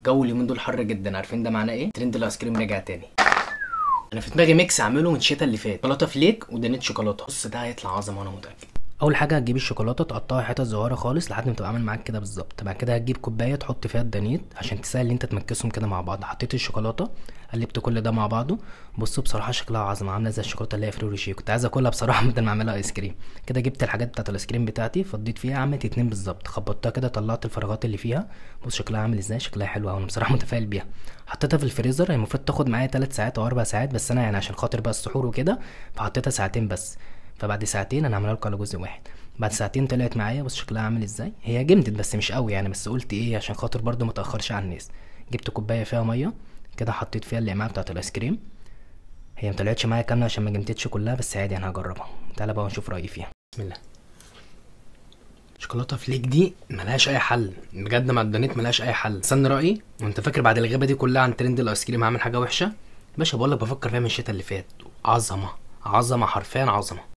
الجو اليومين دول حر جدا عارفين ده معناه ايه ترند الايس كريم رجع تاني انا في دماغي ميكس اعمله من الشتا اللي فات شوكولاته فليك ودانيت شوكولاته بص ده هيطلع عظمه انا متاكد اول حاجه هتجيب الشوكولاته تقطعها حتت صغيره خالص لحد ما تبقى عامل معاك كده بالظبط بعد كده هتجيب كوبايه تحط فيها الدانيت عشان تسهل ان انت تمكسهم كده مع بعض حطيت الشوكولاته قلبت كل ده مع بعضه بصوا بصراحه شكلها عظمه عامله زي الشوكولاته اللي هي فريرو روشيه كنت عايز اكلها بصراحه بدل ما اعملها ايس كريم كده جبت الحاجات بتاعت الايس كريم بتاعتي فضيت فيها عملت اتنين بالظبط خبطتها كده طلعت الفراغات اللي فيها بص شكلها عامل ازاي شكلها حلو قوي انا بصراحه متفائل بيها حطيتها في الفريزر هي المفروض تاخد معايا 3 ساعات او 4 ساعات بس انا يعني عشان خاطر بقى السحور وكده فحطيتها ساعتين بس فبعد ساعتين انا هعملها لكم على جزء واحد بعد ساعتين طلعت معايا بص شكلها عامل ازاي هي جمدت بس مش قوي يعني بس قلت ايه عشان خاطر برضو ما تاخرش على الناس جبت كوبايه فيها ميه كده حطيت فيها الاقماع بتاعه الايس كريم هي مطلعتش معايا كامله عشان ما جمدتش كلها بس عادي انا هجربها تعالى بقى ونشوف رايي فيها بسم الله شوكولاته فليك دي ملهاش اي حل بجد مع الدانيت ملهاش اي حل استنى رايي وانت فاكر بعد الغيبه دي كلها عن ترند الايس كريم هعمل حاجه وحشه باشا بقول لك بفكر فيها من الشتا اللي فات عظمه عظمه حرفيا عظمه